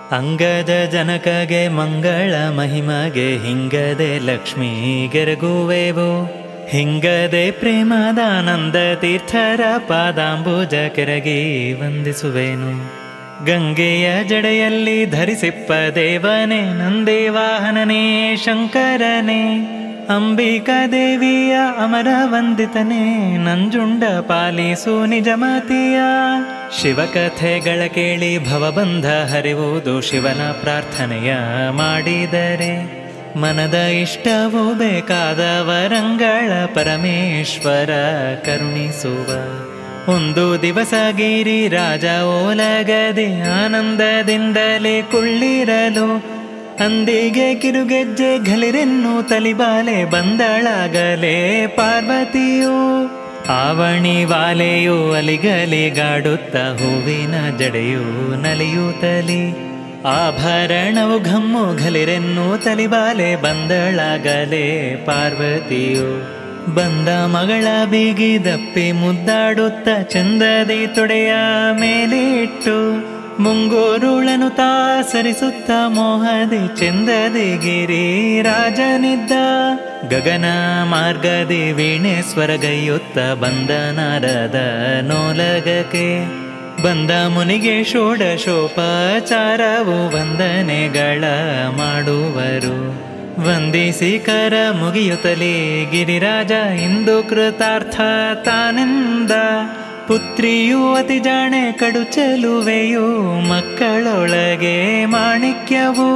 ಅಂಗದ ಜನಕಗೆ ಮಂಗಳ ಮಹಿಮಗೆ ಹಿಂಗದೆ ಲಕ್ಷ್ಮೀ ಗೆರಗುವೆವು ಹಿಂಗದೆ ಪ್ರೇಮದಾನಂದ ತೀರ್ಥರ ಪಾದಾಂಬುಜ ಕೆರಗಿ ವಂದಿಸುವೆನು ಗಂಗೆಯ ಜಡೆಯಲ್ಲಿ ಧರಿಸಿಪ್ಪ ದೇವನೇ ನಂದೇ ವಾಹನನೇ ಶಂಕರನೇ ಅಂಬಿಕಾ ದೇವಿಯ ಅಮರ ವಂದಿತನೇ ನಂಜುಂಡ ಪಾಲಿಸು ನಿಜಮತಿಯ ಶಿವಕಥೆಗಳ ಕೇಳಿ ಭವಬಂಧ ಹರಿವುದು ಶಿವನ ಪ್ರಾರ್ಥನೆಯ ಮಾಡಿದರೆ ಮನದ ಇಷ್ಟವು ಬೇಕಾದ ವರಂಗಳ ಪರಮೇಶ್ವರ ಕರುಣಿಸುವ ಒಂದು ದಿವಸ ಗಿರಿ ರಾಜ ಓಲಗದೆ ಆನಂದದಿಂದಲೇ ಕುಳ್ಳಿರಲು ಅಂದಿಗೆ ಕಿರುಗೆಜ್ಜೆ ಘಲಿರೆನ್ನು ತಲಿಬಾಲೆ ಬಂದಳಾಗಲೇ ಪಾರ್ವತಿಯು ಆವಣಿ ವಾಲೆಯು ಅಲಿಗಲಿಗಾಡುತ್ತ ಹೂವಿನ ಜಡೆಯು ನಲಿಯುತ್ತಲಿ ಆಭರಣವು ಘಮ್ಮು ಘಲಿರೆನ್ನು ತಲಿಬಾಲೆ ಬಂದಳಾಗಲೇ ಪಾರ್ವತಿಯು ಬಂದ ಮಗಳ ಬೀಗಿದಪ್ಪಿ ಮುದ್ದಾಡುತ್ತ ಚಂದದಿ ತೊಡೆಯ ಮೇಲೆ ಇಟ್ಟು ಮುಂಗೋರುಳನು ತಾ ಸರಿಸುತ್ತ ಮೋಹದಿ ಚಂದದಿ ಗಿರಿ ರಾಜನಿದ್ದ ಗಗನ ಮಾರ್ಗದಿ ವೀಣೆ ಸ್ವರಗೈಯುತ್ತ ಬಂದ ನಾರದ ನೋಲಗಕ್ಕೆ ಬಂದ ಮುನಿಗೆ ಷೋಡಶೋಪಚಾರವು ವಂದನೆಗಳ ಮಾಡುವರು ವಂದಿಸಿ ಕರ ಮುಗಿಯುತ್ತಲೇ ಗಿರಿರಾಜ ಇಂದು ಕೃತಾರ್ಥ ತಾನೆಂದ ಪುತ್ರಿಯು ಅತಿ ಜಾಣೆ ಕಡು ಚೆಲುವೆಯು ಮಕ್ಕಳೊಳಗೆ ಮಾಣಿಕ್ಯವು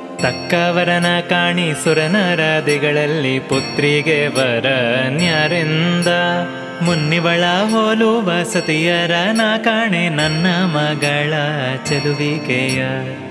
ತಕ್ಕವರನ ಕಾಣಿ ಸುರನರಾದಿಗಳಲ್ಲಿ ಪುತ್ರಿಗೆ ವರ ನ್ಯಾರೆಂದ ಮುನ್ನಿವಳ ಹೋಲುವ ಸತಿಯರನ ಕಾಣೆ ನನ್ನ ಮಗಳ ಚೆಲುವಿಕೆಯ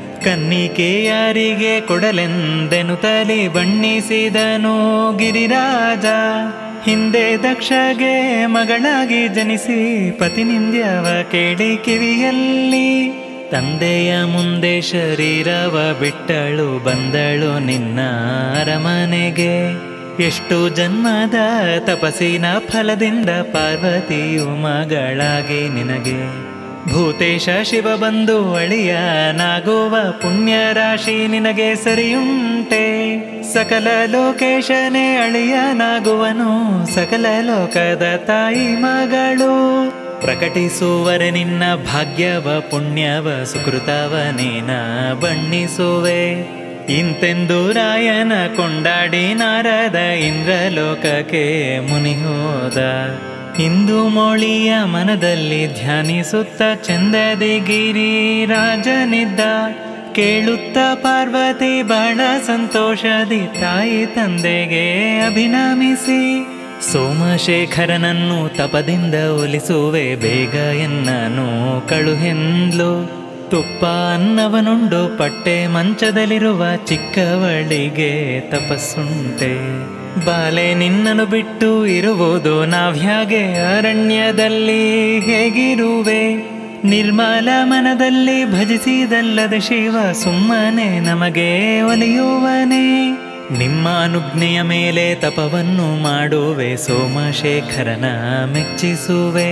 ಕನ್ನಿಕೆಯರಿಗೆ ಕೊಡಲೆಂದೆನು ತಲೆ ಬಣ್ಣಿಸಿದನು ಗಿರಿರಾಜ ಹಿಂದೆ ದಕ್ಷಗೆ ಮಗಳಾಗಿ ಜನಿಸಿ ಪತಿನಿಂದ್ಯವ ಕೇಳಿ ಕಿವಿಯಲ್ಲಿ ತಂದೆಯ ಮುಂದೆ ಶರೀರವ ಬಿಟ್ಟಳು ಬಂದಳು ನಿನ್ನ ಅರಮನೆಗೆ ಎಷ್ಟು ಜನ್ಮದ ತಪಸ್ಸಿನ ಫಲದಿಂದ ಪಾರ್ವತಿಯು ಮಗಳಾಗಿ ನಿನಗೆ ಭೂತೇಶ ಶಿವ ಬಂದು ಅಳಿಯನಾಗುವ ಪುಣ್ಯ ರಾಶಿ ನಿನಗೆ ಸರಿಯುಂಟೆ ಸಕಲ ಲೋಕೇಶನೇ ಅಳಿಯನಾಗುವನು ಸಕಲ ಲೋಕದ ತಾಯಿ ಮಗಳು ಪ್ರಕಟಿಸುವರೆ ನಿನ್ನ ಭಾಗ್ಯವ ಪುಣ್ಯವ ಸುಕೃತವನೇನ ಬಣ್ಣಿಸುವೆ ಇಂತೆಂದು ರಾಯನ ಕೊಂಡಾಡಿ ನಾರದ ಇಂದ್ರಲೋಕಕ್ಕೆ ಮುನಿ ಹೋದ ಇಂದು ಮೋಳಿಯ ಮನದಲ್ಲಿ ಧ್ಯಾನಿಸುತ್ತ ಚಂದದಿ ಗಿರಿ ರಾಜನಿದ್ದ ಕೇಳುತ್ತ ಪಾರ್ವತಿ ಬಹಳ ಸಂತೋಷದಿ ತಾಯಿ ತಂದೆಗೆ ಅಭಿನಮಿಸಿ ಸೋಮಶೇಖರನನ್ನು ತಪದಿಂದ ಒಲಿಸುವೆ ಬೇಗ ಎನ್ನನು ಕಳುಹೆಂದ್ಲು ತುಪ್ಪ ಅನ್ನವನುಂಡು ಪಟ್ಟೆ ಮಂಚದಲ್ಲಿರುವ ಚಿಕ್ಕವಳಿಗೆ ತಪಸ್ಸುಂಟೆ ಬಾಲೆ ನಿನ್ನನ್ನು ಬಿಟ್ಟು ಇರುವುದು ನಾವ್ಯಾಗೆ ಅರಣ್ಯದಲ್ಲಿ ಹೇಗಿರುವೆ ನಿರ್ಮಲ ಮನದಲ್ಲಿ ಭಜಿಸಿದಲ್ಲದ ಶಿವ ಸುಮ್ಮನೆ ನಮಗೆ ಒಲಿಯುವನೇ ನಿಮ್ಮ ಅನುಜ್ಞೆಯ ಮೇಲೆ ತಪವನ್ನು ಮಾಡುವೆ ಸೋಮಶೇಖರನ ಮೆಚ್ಚಿಸುವೆ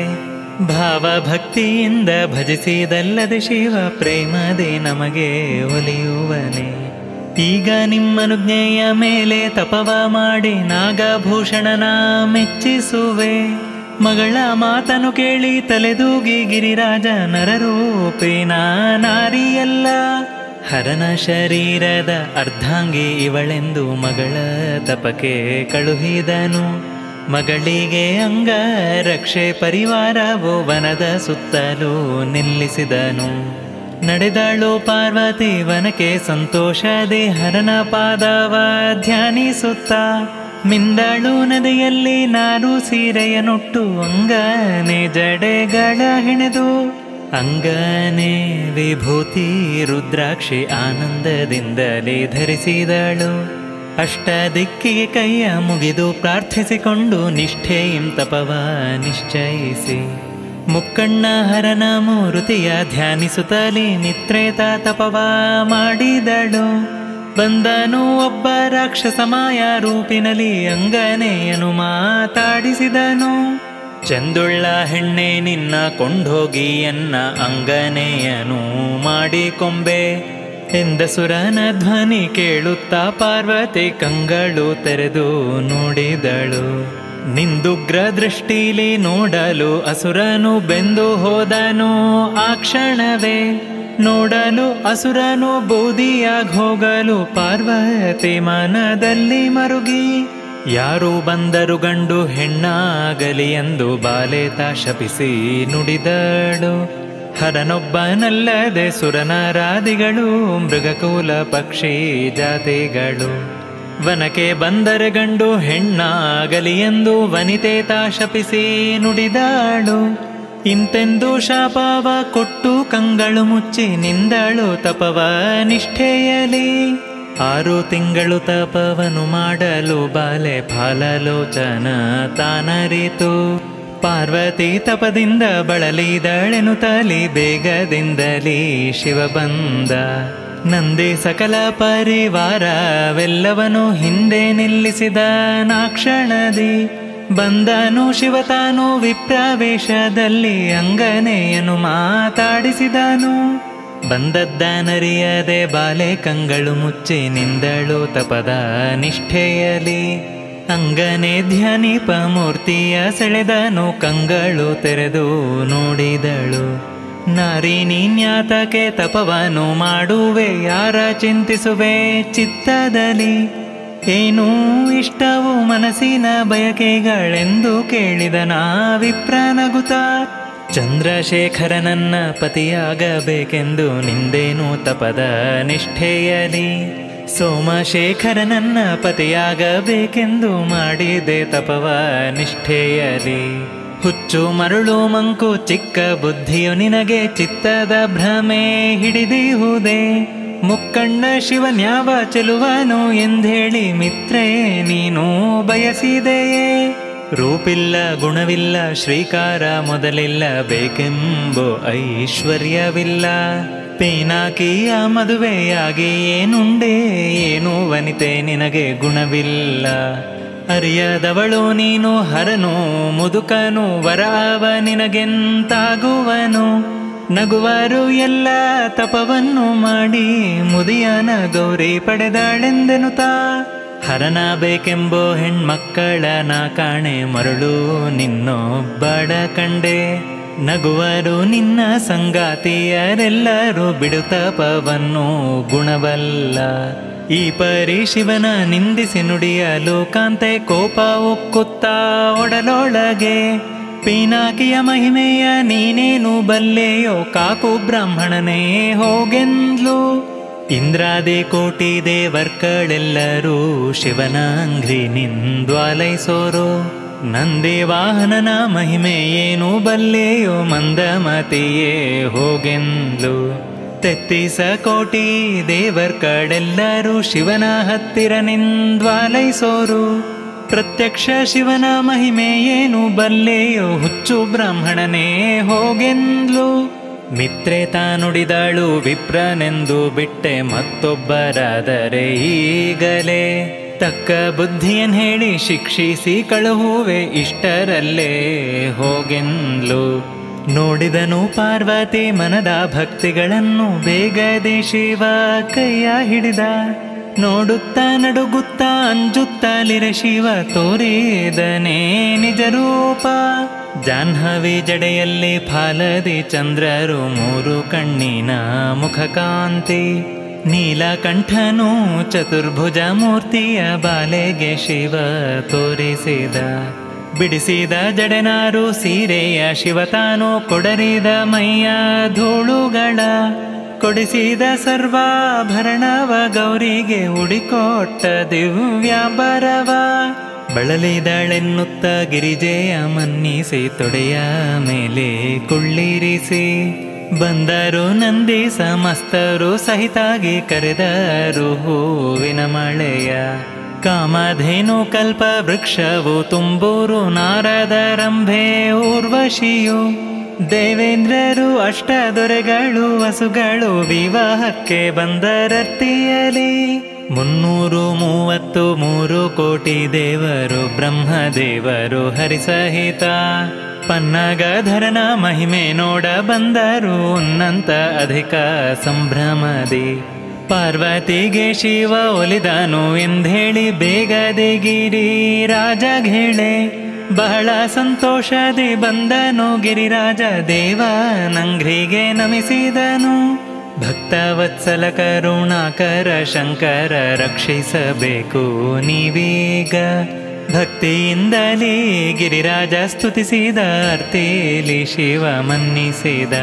ಭಾವಭಕ್ತಿಯಿಂದ ಭಜಿಸಿದಲ್ಲದೆ ಶಿವ ಪ್ರೇಮದೆ ನಮಗೆ ಒಲಿಯುವನೆ ಈಗ ನಿಮ್ಮನುಜ್ಞೆಯ ಮೇಲೆ ತಪವ ಮಾಡಿ ನಾಗಭೂಷಣನ ಮೆಚ್ಚಿಸುವೆ ಮಗಳ ಮಾತನು ಕೇಳಿ ತಲೆದೂಗಿ ಗಿರಿರಾಜ ನರರೂಪಿನ ನಾರಿಯಲ್ಲ ಹರನ ಶರೀರದ ಅರ್ಧಾಂಗಿ ಇವಳೆಂದು ಮಗಳ ತಪಕ್ಕೆ ಕಳುಹಿದನು ಮಗಳಿಗೆ ಅಂಗ ರಕ್ಷೆ ಪರಿವಾರವು ವನದ ಸುತ್ತಲೂ ನಿಲ್ಲಿಸಿದನು ನಡೆದಳು ಪಾರ್ವತಿ ವನಕ್ಕೆ ಸಂತೋಷದೆ ಹರನ ಪಾದವ ಧ್ಯಾನಿಸುತ್ತ ಮಿಂದಳು ನದಿಯಲ್ಲಿ ನಾರು ಸೀರೆಯನುಟ್ಟು ಅಂಗನೆ ಜಡೆಗಳ ಹೆಣೆದು ಅಂಗನೆ ವಿಭೂತಿ ರುದ್ರಾಕ್ಷಿ ಆನಂದದಿಂದಲೇ ಧರಿಸಿದಳು ಅಷ್ಟ ದಿಕ್ಕಿಗೆ ಕೈಯ ಮುಗಿದು ಪ್ರಾರ್ಥಿಸಿಕೊಂಡು ನಿಷ್ಠೆಯಿಂ ತಪವ ನಿಶ್ಚಯಿಸಿ ಮುಕ್ಕಣ್ಣ ಹರನ ಮೂರುತಿಯ ಧ್ಯಾನಿಸುತ್ತಲೇ ನಿತ್ರೇತ ತಪವ ಮಾಡಿದಳು ಬಂದನು ಒಬ್ಬ ರಾಕ್ಷಸ ಮಾಯ ರೂಪಿನಲ್ಲಿ ಅಂಗನೆಯನು ಮಾತಾಡಿಸಿದನು ಚಂದುಳ್ಳ ಹೆಣ್ಣೆ ನಿನ್ನ ಕೊಂಡೋಗಿ ಎನ್ನ ಅಂಗನೆಯನು ಮಾಡಿ ಕೊಂಬೆ ಎಂದ ಸುರನ ಧ್ವನಿ ಕೇಳುತ್ತಾ ಪಾರ್ವತಿ ಕಂಗಳು ತೆರೆದು ನೋಡಿದಳು ನಿಂದುಗ್ರ ದೃಷ್ಟಿಲಿ ನೋಡಲು ಅಸುರನು ಬೆಂದು ಹೋದನು ಆ ಕ್ಷಣವೇ ನೋಡಲು ಅಸುರನು ಬೂದಿಯಾಗ್ ಹೋಗಲು ಪಾರ್ವತಿ ಮನದಲ್ಲಿ ಮರುಗಿ ಯಾರು ಬಂದರು ಗಂಡು ಹೆಣ್ಣಾಗಲಿ ಎಂದು ಬಾಲೇತ ಶಪಿಸಿ ನುಡಿದಳು ಹರನೊಬ್ಬನಲ್ಲದೆ ಸುರನರಾದಿಗಳು ಮೃಗಕುಲ ಪಕ್ಷಿ ಜಾತಿಗಳು ವನಕ್ಕೆ ಬಂದರೆ ಗಂಡು ಹೆಣ್ಣಾಗಲಿ ಎಂದು ವನಿತೇತ ಶಪಿಸಿ ನುಡಿದಾಳು ಇಂತೆಂದು ಶಾಪವ ಕೊಟ್ಟು ಕಂಗಳು ಮುಚ್ಚಿ ನಿಂದಳು ತಪವ ನಿಷ್ಠೆಯಲಿ ಆರು ತಿಂಗಳು ತಪವನು ಮಾಡಲು ಬಾಲೆ ಫಾಲಲೋಚನ ತಾನರಿತು ಪಾರ್ವತಿ ತಪದಿಂದ ಬಳಲಿದಳೆನು ತಲಿ ಬೇಗದಿಂದಲೇ ಶಿವ ಬಂದ ನಂದಿ ಸಕಲ ಪರಿವಾರವೆಲ್ಲವನು ಹಿಂದೆ ನಿಲ್ಲಿಸಿದ ನಾಕ್ಷಣದಿ ಬಂದನು ಶಿವ ತಾನು ವಿಪ್ರವೇಶದಲ್ಲಿ ಅಂಗನೆಯನು ಮಾತಾಡಿಸಿದನು ಬಂದದ್ದನರಿಯದೆ ಬಾಲೆ ಕಂಗಳು ಮುಚ್ಚಿ ನಿಂದಳು ತಪದ ನಿಷ್ಠೆಯಲಿ ಅಂಗನೆ ಧ್ಯಾನಿಪ ಮೂರ್ತಿಯ ಸೆಳೆದನು ಕಂಗಳು ತೆರೆದು ನೋಡಿದಳು ನಾರಿ ನೀನ್ಯಾತಕ್ಕೆ ತಪವನು ಮಾಡುವೆ ಯಾರ ಚಿಂತಿಸುವೆ ಚಿತ್ತದಲ್ಲಿ ಏನೂ ಇಷ್ಟವು ಮನಸ್ಸಿನ ಬಯಕೆಗಳೆಂದು ಕೇಳಿದ ನಾ ವಿಪ್ರನಗುತ ಚಂದ್ರಶೇಖರನನ್ನ ಪತಿಯಾಗಬೇಕೆಂದು ನಿಂದೇನು ತಪದ ನಿಷ್ಠೆಯಲಿ ಸೋಮಶೇಖರನನ್ನ ಪತಿಯಾಗಬೇಕೆಂದು ಮಾಡಿದೆ ತಪವ ನಿಷ್ಠೆಯಲಿ ಹುಚ್ಚು ಮರಳು ಮಂಕು ಚಿಕ್ಕ ಬುದ್ಧಿಯು ನಿನಗೆ ಚಿತ್ತದ ಭ್ರಮೆ ಹಿಡಿದಿಹುದೇ ಮುಕ್ಕಣ್ಣ ಶಿವನ್ಯಾವ ಚೆಲುವನು ಎಂದೇಳಿ ಮಿತ್ರೇ ನೀನು ಬಯಸಿದೆಯೇ ರೂಪಿಲ್ಲ ಗುಣವಿಲ್ಲ ಶ್ರೀಕಾರ ಮೊದಲಿಲ್ಲ ಬೇಕೆಂಬೋ ಐಶ್ವರ್ಯವಿಲ್ಲ ಪೀನಾಕಿಯ ಮದುವೆಯಾಗಿ ಏನುಂಡೆ ಏನು ವನಿತೆ ನಿನಗೆ ಗುಣವಿಲ್ಲ ಅರಿಯದವಳು ನೀನು ಹರನು ಮುದುಕನು ವರಾವ ನಿನಗೆಂತಾಗುವನು ನಗುವರು ಎಲ್ಲ ತಪವನ್ನು ಮಾಡಿ ಮುದಿಯನ ಗೌರಿ ಪಡೆದಾಳೆಂದೆನುತಾ ಹರನ ಬೇಕೆಂಬೋ ಹೆಣ್ಮಕ್ಕಳ ನಾ ಕಾಣೆ ಮರಳು ನಿನ್ನೊಬ್ಬಡ ಕಂಡೆ ನಗುವರು ನಿನ್ನ ಸಂಗಾತಿಯರೆಲ್ಲರೂ ಬಿಡುತ್ತಪವನ್ನು ಗುಣವಲ್ಲ ಈ ಪರಿ ಶಿವನ ನಿಂದಿಸಿ ನುಡಿಯಲು ಕಾಂತೆ ಕೋಪ ಉಕ್ಕುತ್ತಾ ಒಡಲೊಳಗೆ ಪೀನಾಕಿಯ ಮಹಿಮೆಯ ನೀನೇನು ಬಲ್ಲೆಯೋ ಕಾಕು ಬ್ರಾಹ್ಮಣನೇ ಹೋಗೆಂದ್ಲು ಇಂದ್ರಾದಿ ಕೋಟಿ ದೇವರ್ಗಳೆಲ್ಲರೂ ಶಿವನ ಅಂಗ್ರಿ ನಿಂದ್ವಾಲೈಸೋರು ನಂದಿ ವಾಹನನ ಮಹಿಮೆ ಏನು ಬಲ್ಲೆಯೋ ಮಂದಮತಿಯೇ ಹೋಗೆಂದ್ಲು ತೆತ್ತಿಸ ಕೋಟಿ ದೇವರ್ಗಳೆಲ್ಲರೂ ಶಿವನ ಹತ್ತಿರ ನಿಂದ್ವಾಲೈಸೋರು ಪ್ರತ್ಯಕ್ಷ ಶಿವನ ಮಹಿಮೆ ಏನು ಬಲ್ಲೆಯೋ ಹುಚ್ಚು ಬ್ರಾಹ್ಮಣನೇ ಹೋಗೆಂದ್ಲು ಮಿತ್ರೆ ತಾನುಡಿದಾಳು ವಿಪ್ರನೆಂದು ಬಿಟ್ಟೆ ಮತ್ತೊಬ್ಬರಾದರೆ ಈಗಲೇ ತಕ್ಕ ಬುದ್ಧಿಯನ್ ಹೇಳಿ ಶಿಕ್ಷಿಸಿ ಕಳುಹುವೆ ಇಷ್ಟರಲ್ಲೇ ಹೋಗೆಂದ್ಲು ನೋಡಿದನು ಪಾರ್ವತಿ ಮನದ ಭಕ್ತಿಗಳನ್ನು ಬೇಗದೆ ಶಿವ ಕೈಯ ಹಿಡಿದ ನೋಡುತ್ತಾ ನಡುಗುತ್ತಾ ಅಂಜುತ್ತಲಿರೆ ಶಿವ ತೋರಿದನೇ ನಿಜ ರೂಪ ಜಾಹ್ನವಿ ಜಡೆಯಲ್ಲಿ ಫಾಲದಿ ಚಂದ್ರರು ಮೂರು ಕಣ್ಣಿನ ಮುಖಕಾಂತಿ ನೀಲಕಂಠನು ಚತುರ್ಭುಜ ಮೂರ್ತಿಯ ಬಾಲೆಗೆ ಶಿವ ತೋರಿಸಿದ ಬಿಡಿಸಿದ ಜಡೆನಾರು ಸೀರೆಯ ಶಿವ ತಾನು ಕೊಡರಿದ ಮೈಯ ಧೂಳುಗಳ ಕೊಡಿಸಿದ ಸರ್ವಾಭರಣವ ಗೌರಿಗೆ ಉಡಿಕೊಟ್ಟ ದಿವ್ಯಾಂಬರವ ಬಳಲಿದಳೆನ್ನುತ್ತ ಗಿರಿಜೆಯ ಮನ್ನಿಸಿ ತೊಡೆಯ ಮೇಲೆ ಕುಳ್ಳಿರಿಸಿ ಬಂದರು ನಂದಿ ಸಮಸ್ತರು ಸಹಿತಾಗಿ ಕರೆದರು ಹೂವಿನ ಮಳೆಯ ಕಾಮಧೇನು ಕಲ್ಪ ವೃಕ್ಷವು ತುಂಬೂರು ನಾರದ ರಂಭೆ ಊರ್ವಶಿಯು ದೇವೇಂದ್ರರು ಅಷ್ಟ ದೊರೆಗಳು ವಸುಗಳು ವಿವಾಹಕ್ಕೆ ಬಂದರರ್ತಿಯಲಿ ಮುನ್ನೂರು ಮೂವತ್ತು ಮೂರು ಕೋಟಿ ದೇವರು ಬ್ರಹ್ಮದೇವರು ಹರಿಸಹಿತ ಪನ್ನಗಧರನ ಮಹಿಮೆ ನೋಡ ಬಂದರು ಉನ್ನಂತ ಅಧಿಕ ಸಂಭ್ರಮದಿ ಪಾರ್ವತಿಗೆ ಶಿವ ಒಲಿದನು ಎಂದೇಳಿ ಬೇಗದೆ ಗಿರಿ ರಾಜ ಘೇಳೆ ಬಹಳ ಸಂತೋಷದಿ ಬಂದನು ಗಿರಿರಾಜ ದೇವ ನಂಘ್ರಿಗೆ ನಮಿಸಿದನು ಭಕ್ತವತ್ಸಲ ಕರುಣಾಕರ ಶಂಕರ ರಕ್ಷಿಸಬೇಕು ನೀವೀಗ ಭಕ್ತಿಯಿಂದಲೇ ಗಿರಿರಾಜ ಸ್ತುತಿಸಿದ ಅರ್ಥೇಲಿ ಶಿವ ಮನ್ನಿಸಿದ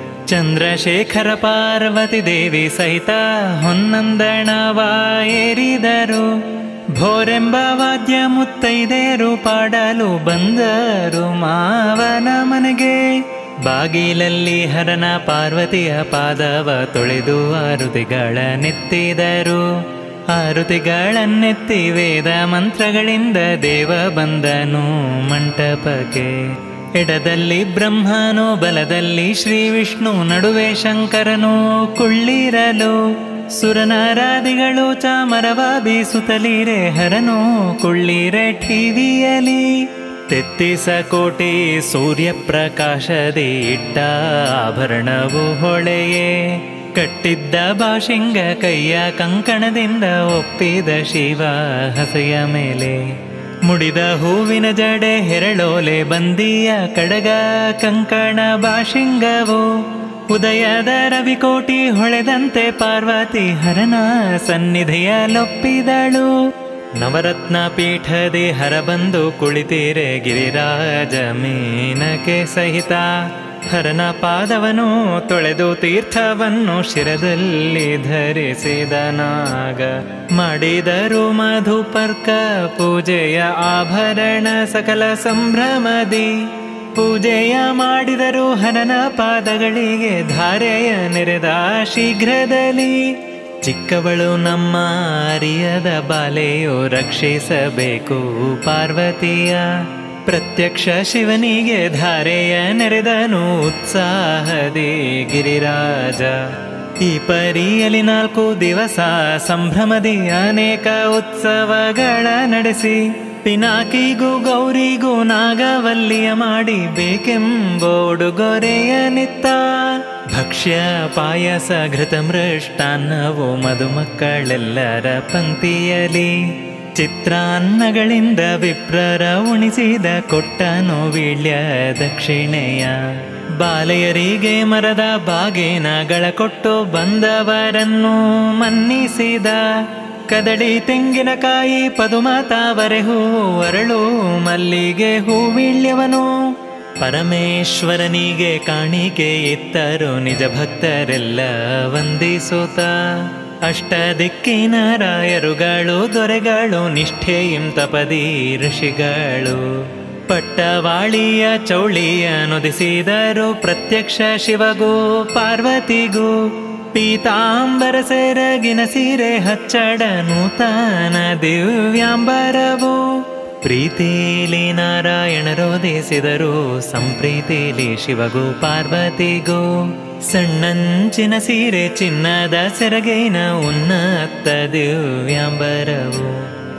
ಚಂದ್ರಶೇಖರ ಪಾರ್ವತಿ ದೇವಿ ಸಹಿತ ಹೊನ್ನಂದಣವ ಏರಿದರು ಭೋರೆಂಬ ವಾದ್ಯ ಮುತ್ತೈದೇರು ಪಾಡಲು ಬಂದರು ಮಾವನ ಮನೆಗೆ ಬಾಗಿಲಲ್ಲಿ ಹರನ ಪಾರ್ವತಿಯ ಪಾದವ ತೊಳೆದು ಆರುತಿಗಳ ನೆತ್ತಿದರು ಆರುತಿಗಳನ್ನೆತ್ತಿ ವೇದ ಮಂತ್ರಗಳಿಂದ ದೇವ ಬಂದನು ಮಂಟಪಕ್ಕೆ ಎಡದಲ್ಲಿ ಬ್ರಹ್ಮನು ಬಲದಲ್ಲಿ ಶ್ರೀ ವಿಷ್ಣು ನಡುವೆ ಶಂಕರನು ಕುಳ್ಳಿರಲು ಸುರನಾರಾದಿಗಳು ಚಾಮರವ ಬೀಸುತ್ತಲೀರೆ ಹರನು ಕುಳ್ಳಿರೆ ಠಿವಿಯಲಿ ತೆತ್ತಿಸ ಕೋಟಿ ಸೂರ್ಯ ಪ್ರಕಾಶದಿ ಇಟ್ಟ ಆಭರಣವು ಹೊಳೆಯೇ ಕಟ್ಟಿದ್ದ ಭಾಷಿಂಗ ಕೈಯ ಕಂಕಣದಿಂದ ಒಪ್ಪಿದ ಶಿವ ಹಸೆಯ ಮೇಲೆ ಮುಡಿದ ಹೂವಿನ ಜಡೆ ಹೆರಳೋಲೆ ಬಂದಿಯ ಕಡಗ ಕಂಕಣ ಭಾಷಿಂಗವು ಉದಯದ ರವಿಕೋಟಿ ಹೊಳೆದಂತೆ ಪಾರ್ವತಿ ಹರನ ಸನ್ನಿಧಿಯಲೊಪ್ಪಿದಳು ನವರತ್ನ ಪೀಠದಿ ಹರ ಬಂದು ಕುಳಿತೀರೆ ಗಿರಿರಾಜ ಮೀನಕೆ ಸಹಿತ ಹರನ ಪಾದವನು ತೊಳೆದು ತೀರ್ಥವನ್ನು ಶಿರದಲ್ಲಿ ಧರಿಸಿದನಾಗ ಮಾಡಿದರು ಮಧುಪರ್ಕ ಪೂಜೆಯ ಆಭರಣ ಸಕಲ ಸಂಭ್ರಮದಿ ಪೂಜೆಯ ಮಾಡಿದರು ಹನನ ಪಾದಗಳಿಗೆ ಧಾರೆಯ ನೆರೆದ ಶೀಘ್ರದಲ್ಲಿ ಚಿಕ್ಕವಳು ನಮ್ಮ ಅರಿಯದ ಬಾಲೆಯು ರಕ್ಷಿಸಬೇಕು ಪಾರ್ವತಿಯ ಪ್ರತ್ಯಕ್ಷ ಶಿವನಿಗೆ ಧಾರೆಯ ನೆರೆದನು ಉತ್ಸಾಹದಿ ಗಿರಿರಾಜ ಈ ಪರಿಯಲ್ಲಿ ನಾಲ್ಕು ದಿವಸ ಸಂಭ್ರಮದಿ ಅನೇಕ ಉತ್ಸವಗಳ ನಡೆಸಿ ಪಿನಾಕಿಗೂ ಗೌರಿಗೂ ನಾಗವಲ್ಲಿಯ ಮಾಡಿ ಬೇಕೆಂಬ ಉಡುಗೊರೆಯ ನಿತ್ತ ಭಕ್ಷ್ಯ ಪಾಯಸ ಘೃತ ಮೃಷ್ಟಾನ್ನವು ಮಧುಮಕ್ಕಳೆಲ್ಲರ ಪಂಕ್ತಿಯಲಿ ಚಿತ್ರಾನ್ನಗಳಿಂದ ವಿಪ್ರರ ಉಣಿಸಿದ ಕೊಟ್ಟನು ವೀಳ್ಯ ದಕ್ಷಿಣೆಯ ಬಾಲೆಯರಿಗೆ ಮರದ ಬಾಗೇನಗಳ ಕೊಟ್ಟು ಬಂದವರನ್ನು ಮನ್ನಿಸಿದ ಕದಳಿ ತೆಂಗಿನಕಾಯಿ ಪದುಮ ತಾವರೆ ಹೂವು ಅರಳು ಮಲ್ಲಿಗೆ ಹೂವಿಳ್ಯವನು ಪರಮೇಶ್ವರನಿಗೆ ಕಾಣಿಕೆ ಇತ್ತರು ನಿಜ ಭಕ್ತರೆಲ್ಲ ವಂದಿಸುತ್ತ ಅಷ್ಟ ದಿಕ್ಕಿನ ರಾಯರುಗಳು ದೊರೆಗಳು ನಿಷ್ಠೆಯಿಂ ತಪದಿ ಋಷಿಗಳು ಪಟ್ಟವಾಳಿಯ ಚೌಳಿಯ ನುದಿಸಿದರು ಪ್ರತ್ಯಕ್ಷ ಶಿವಗೂ ಪಾರ್ವತಿಗೂ ಪೀತಾಂಬರ ಸೆರಗಿನ ಸೀರೆ ಹಚ್ಚಡ ನೂತನ ದಿವ್ಯಾಂಬರವು ಪ್ರೀತಿಲಿ ನಾರಾಯಣರೋದಿಸಿದರು ಸಂಪ್ರೀತಿಲಿ ಶಿವಗೂ ಪಾರ್ವತಿಗೂ ಸಣ್ಣಂಚಿನ ಸೀರೆ ಚಿನ್ನದ ಸೆರಗೈನ ಉನ್ನತ ದಿವ್ಯಾಂಬರವು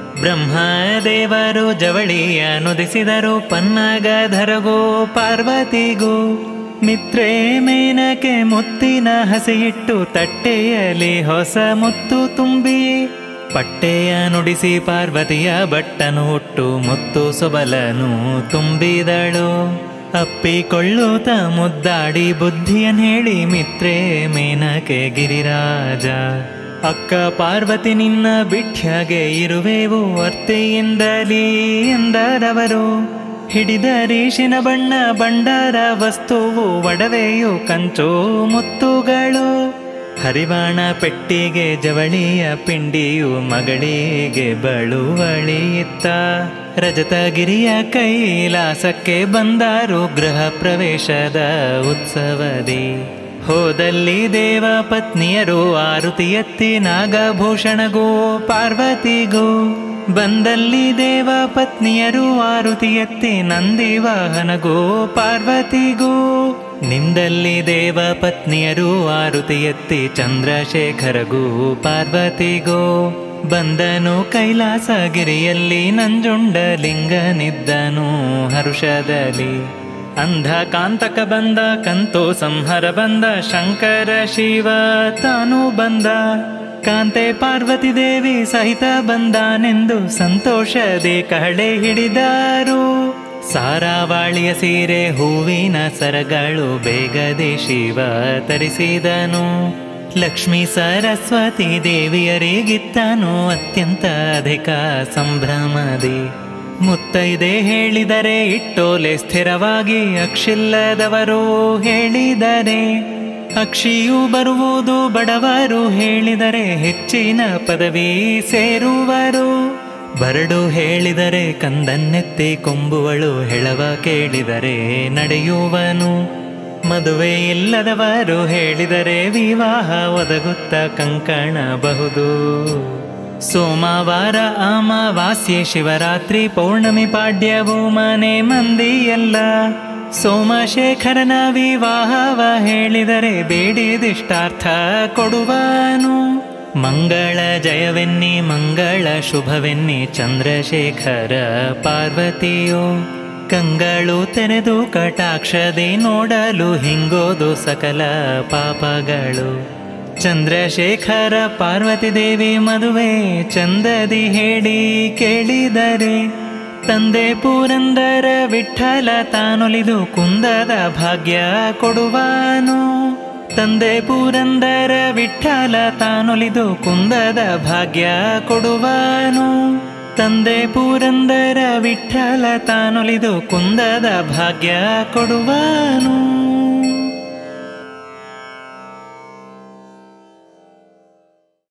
ಬ್ರಹ್ಮದೇವರು ಜವಳಿಯ ನುದಿಸಿದರು ಪನ್ನಗಧರಗೂ ಪಾರ್ವತಿಗೂ ಮಿತ್ರೆ ಮೇನಕೆ ಮುತ್ತಿನ ಹಸಿಯಿಟ್ಟು ತಟ್ಟೆಯಲ್ಲಿ ಹೊಸ ಮುತ್ತು ತುಂಬಿ ಪಟ್ಟೆಯ ನುಡಿಸಿ ಪಾರ್ವತಿಯ ಬಟ್ಟನು ಹುಟ್ಟು ಮುತ್ತು ಸೊಬಲನು ತುಂಬಿದಳು ಅಪ್ಪಿಕೊಳ್ಳುತ್ತ ಮುದ್ದಾಡಿ ಬುದ್ಧಿಯನ್ ಹೇಳಿ ಮಿತ್ರೆ ಮೇನಕೆ ಗಿರಿರಾಜ ಅಕ್ಕ ಪಾರ್ವತಿ ನಿನ್ನ ಬಿಠ್ಯಗೆ ಇರುವೆವು ಅರ್ತೆಯಿಂದಲೀ ಎಂದರವರು ಹಿಡಿದ ರೇಷಿನ ಬಣ್ಣ ಬಂಡಾರ ವಸ್ತುವು ಒಡವೆಯು ಕಂಚು ಮುತ್ತುಗಳು ಹರಿವಾಣ ಪೆಟ್ಟಿಗೆ ಜವಳಿಯ ಪಿಂಡಿಯು ಮಗಳಿಗೆ ಬಳುವಳಿಯಿತ್ತ ರಜತಗಿರಿಯ ಕೈಲಾಸಕ್ಕೆ ಬಂದರು ಗೃಹ ಪ್ರವೇಶದ ಉತ್ಸವದಿ ಹೋದಲ್ಲಿ ದೇವ ಪತ್ನಿಯರು ಆರುತಿ ಎತ್ತಿ ನಾಗಭೂಷಣಗೂ ಪಾರ್ವತಿಗೂ ಬಂದಲ್ಲಿ ದೇವ ಪತ್ನಿಯರು ಆರುತಿ ಎತ್ತಿ ನಂದಿ ವಾಹನಗೂ ಪಾರ್ವತಿಗೂ ನಿಂದಲ್ಲಿ ದೇವ ಪತ್ನಿಯರು ಆರುತಿ ಎತ್ತಿ ಚಂದ್ರಶೇಖರಗೂ ಪಾರ್ವತಿಗೂ ಬಂದನು ಕೈಲಾಸಗಿರಿಯಲ್ಲಿ ನಂಜುಂಡಲಿಂಗನಿದ್ದನು ಹರುಷದಲ್ಲಿ ಅಂಧಕಾಂತಕ ಬಂದ ಕಂತು ಸಂಹರ ಬಂದ ಶಂಕರ ಶಿವ ತಾನು ಬಂದ ಕಾಂತೆ ಪಾರ್ವತಿ ದೇವಿ ಸಹಿತ ಬಂದಾನೆಂದು ಸಂತೋಷದೆ ಕಹಳೆ ಹಿಡಿದಾರು ಸಾರಾವಾಳಿಯ ಸೀರೆ ಹೂವಿನ ಸರಗಳು ಬೇಗದೆ ಶಿವ ತರಿಸಿದನು ಲಕ್ಷ್ಮೀ ಸರಸ್ವತಿ ದೇವಿಯರಿಗಿತ್ತನು ಅತ್ಯಂತ ಅಧಿಕ ಸಂಭ್ರಮದಿ ಮುತ್ತೈದೆ ಹೇಳಿದರೆ ಇಟ್ಟೋಲೆ ಸ್ಥಿರವಾಗಿ ಅಕ್ಷಿಲ್ಲದವರು ಹೇಳಿದರೆ ಅಕ್ಷಿಯು ಬರುವುದು ಬಡವರು ಹೇಳಿದರೆ ಹೆಚ್ಚಿನ ಪದವಿ ಸೇರುವರು ಬರಡು ಹೇಳಿದರೆ ಕಂದನ್ನೆತ್ತಿ ಕೊಂಬುವಳು ಹೆಳವ ಕೇಳಿದರೆ ನಡೆಯುವನು ಮದುವೆ ಇಲ್ಲದವರು ಹೇಳಿದರೆ ವಿವಾಹ ಒದಗುತ್ತ ಕಂಕಣಬಹುದು ಸೋಮವಾರ ಅಮಾವಾಸ್ಯೆ ಶಿವರಾತ್ರಿ ಪೌರ್ಣಮಿ ಪಾಡ್ಯವು ಮನೆ ಮಂದಿಯಲ್ಲ ಸೋಮಶೇಖರನ ವಿವಾಹವ ಹೇಳಿದರೆ ಬೇಡಿದಿಷ್ಟಾರ್ಥ ಕೊಡುವನು ಮಂಗಳ ಜಯವೆನ್ನಿ ಮಂಗಳ ಶುಭವೆನ್ನಿ ಚಂದ್ರಶೇಖರ ಪಾರ್ವತಿಯೋ ಕಂಗಳು ತೆರೆದು ಕಟಾಕ್ಷದೆ ನೋಡಲು ಹಿಂಗೋದು ಸಕಲ ಪಾಪಗಳು ಚಂದ್ರಶೇಖರ ಪಾರ್ವತಿ ದೇವಿ ಮದುವೆ ಚಂದದಿ ಹೇಳಿ ಕೇಳಿದರೆ ತಂದೆ ಪುರಂದರ ವಿಠಲ ತಾನೊಲಿದು ಕುಂದದ ಭಾಗ್ಯ ಕೊಡುವನು ತಂದೆ ಪುರಂದರ ವಿಠಲ ತಾನೊಲಿದು ಕುಂದದ ಭಾಗ್ಯ ಕೊಡುವನು ತಂದೆ ಪುರಂದರ ವಿಠಲ ತಾನೊಲಿದು ಕುಂದದ ಭಾಗ್ಯ ಕೊಡುವನು